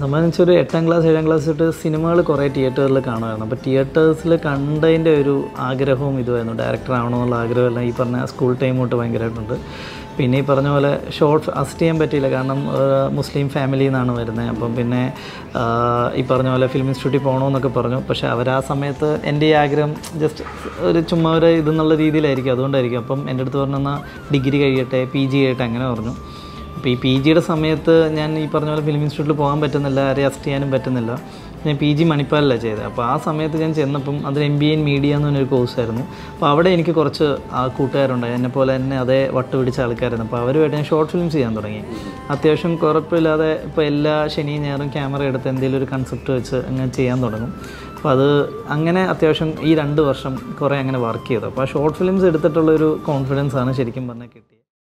സംബന്ധിച്ച് ഒരു എട്ടാം ക്ലാസ് ഏഴാം ക്ലാസ് തൊട്ട് സിനിമകൾ കുറേ തിയേറ്ററിൽ കാണുമായിരുന്നു അപ്പോൾ തിയേറ്റേഴ്സിൽ കണ്ടതിൻ്റെ ഒരു ആഗ്രഹവും ഇതുമായിരുന്നു ഡയറക്ടർ ആവണമെന്നുള്ള ആഗ്രഹമെല്ലാം ഈ പറഞ്ഞ സ്കൂൾ ടൈം തൊട്ട് ഭയങ്കരമായിട്ടുണ്ട് പിന്നെ ഈ പറഞ്ഞ പോലെ ഷോർട്ട് അസിസ്റ്റ് ചെയ്യാൻ പറ്റിയില്ല കാരണം ഏഹ്, മുസ്ലിം ഫാമിലിയിൽ നിന്നാണ് വരുന്നത് അപ്പം പിന്നെ ആഹ്, ഈ പറഞ്ഞ പോലെ ഫിലിം ഇൻസ്റ്റിറ്റ്യൂട്ടിൽ പോകണമെന്നൊക്കെ പറഞ്ഞു പക്ഷേ അവർ ആ സമയത്ത് എൻ്റെ ഈ ആഗ്രഹം ജസ്റ്റ് ഒരു ചുമ്മാ ഒരു ഇതെന്നുള്ള രീതിയിലായിരിക്കും അതുകൊണ്ടായിരിക്കും അപ്പം എൻ്റെ അടുത്ത് പറഞ്ഞു എന്നാൽ ഡിഗ്രി കഴിയട്ടെ പി ജി കഴിയട്ടെ അങ്ങനെ പറഞ്ഞു അപ്പോൾ ഈ പി ജിയുടെ സമയത്ത് ഞാൻ ഈ പറഞ്ഞ പോലെ ഫിലിം ഇൻസ്റ്റിറ്റ്യൂട്ടിൽ പോകാൻ പറ്റുന്നില്ല ആരെയും അസിസ്റ്റ് ചെയ്യാനും പറ്റുന്നില്ല ഞാൻ പി ജി മണിപ്പാലിലാണ് ചെയ്തത് അപ്പോൾ ആ സമയത്ത് ഞാൻ ചെന്നപ്പം അത് എം ബി എൻ മീഡിയ എന്ന് പറഞ്ഞൊരു കോഴ്സായിരുന്നു അപ്പോൾ അവിടെ എനിക്ക് കുറച്ച് ആ കൂട്ടുകാരുണ്ടായി എന്നെ പോലെ തന്നെ അതേ വട്ട് പിടിച്ച ആൾക്കാരായിരുന്നു അപ്പോൾ അവരുമായിട്ട് ഞാൻ ഷോർട്ട് ഫിലിംസ് ചെയ്യാൻ തുടങ്ങി അത്യാവശ്യം കുഴപ്പമില്ലാതെ ഇപ്പോൾ എല്ലാ ശനിയും ഞായറും ക്യാമറ എടുത്ത് എന്തെങ്കിലും ഒരു കൺസെപ്റ്റ് വെച്ച് അങ്ങനെ ചെയ്യാൻ തുടങ്ങും അപ്പോൾ അത് അങ്ങനെ അത്യാവശ്യം ഈ രണ്ട് വർഷം കുറേ അങ്ങനെ വർക്ക് ചെയ്തു അപ്പോൾ ആ ഷോർട്ട് ഫിലിംസ് എടുത്തിട്ടുള്ളൊരു കോൺഫിഡൻസ് ആണ് ശരിക്കും പറഞ്ഞാൽ കിട്ടിയത്